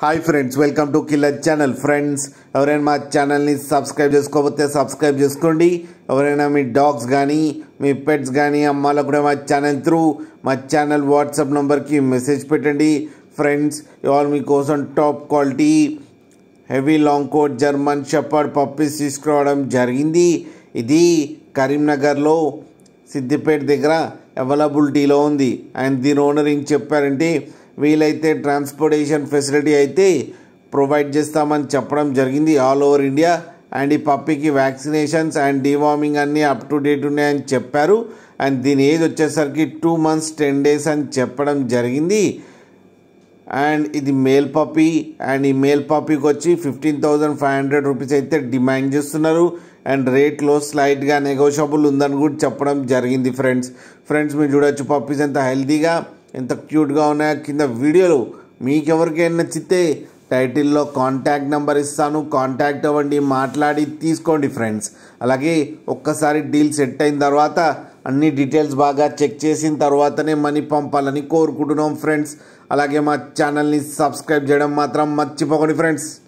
hi friends welcome to killer channel friends ఎవరైనా మా ఛానల్ని సబ్స్క్రైబ్ చేసుకోకపోతే సబ్స్క్రైబ్ చేసుకోండి ఎవరైనా మీ డాగ్స్ కానీ మీ పెట్స్ కానీ అమ్మాలకు కూడా మా ఛానల్ త్రూ మా ఛానల్ వాట్సాప్ నెంబర్కి మెసేజ్ పెట్టండి ఫ్రెండ్స్ ఇవాళ మీకోసం top quality heavy long coat German shepherd puppies తీసుకురావడం జరిగింది ఇది కరీంనగర్లో సిద్దిపేట దగ్గర అవైలబిలిటీలో ఉంది అండ్ దీని ఓనర్ ఏం చెప్పారంటే వీలైతే ట్రాన్స్పోర్టేషన్ ఫెసిలిటీ అయితే ప్రొవైడ్ చేస్తామని చెప్పడం జరిగింది ఆల్ ఓవర్ ఇండియా అండ్ ఈ పప్పీకి వ్యాక్సినేషన్స్ అండ్ డివార్మింగ్ అన్నీ అప్ టు డేట్ ఉన్నాయని చెప్పారు అండ్ దీని ఏజ్ వచ్చేసరికి టూ మంత్స్ టెన్ డేస్ అని చెప్పడం జరిగింది అండ్ ఇది మేల్ పప్పీ అండ్ ఈ మేల్ పప్పీకి వచ్చి fifteen thousand five hundred rupees అయితే డిమాండ్ చేస్తున్నారు అండ్ రేట్లో స్లైట్గా నెగోషియబుల్ ఉందని కూడా చెప్పడం జరిగింది ఫ్రెండ్స్ ఫ్రెండ్స్ మీరు చూడొచ్చు పప్పీస్ ఎంత హెల్తీగా ఎంత క్యూట్గా ఉన్నాయో కింద వీడియోలు మీకు ఎవరికైనా నచ్చితే టైటిల్లో కాంటాక్ట్ నెంబర్ ఇస్తాను కాంటాక్ట్ అవ్వండి మాట్లాడి తీసుకోండి ఫ్రెండ్స్ అలాగే ఒక్కసారి డీల్ సెట్ అయిన తర్వాత అన్ని డీటెయిల్స్ బాగా చెక్ చేసిన తర్వాతనే మనీ పంపాలని కోరుకుంటున్నాం ఫ్రెండ్స్ అలాగే మా ఛానల్ని సబ్స్క్రైబ్ చేయడం మాత్రం మర్చిపోకండి ఫ్రెండ్స్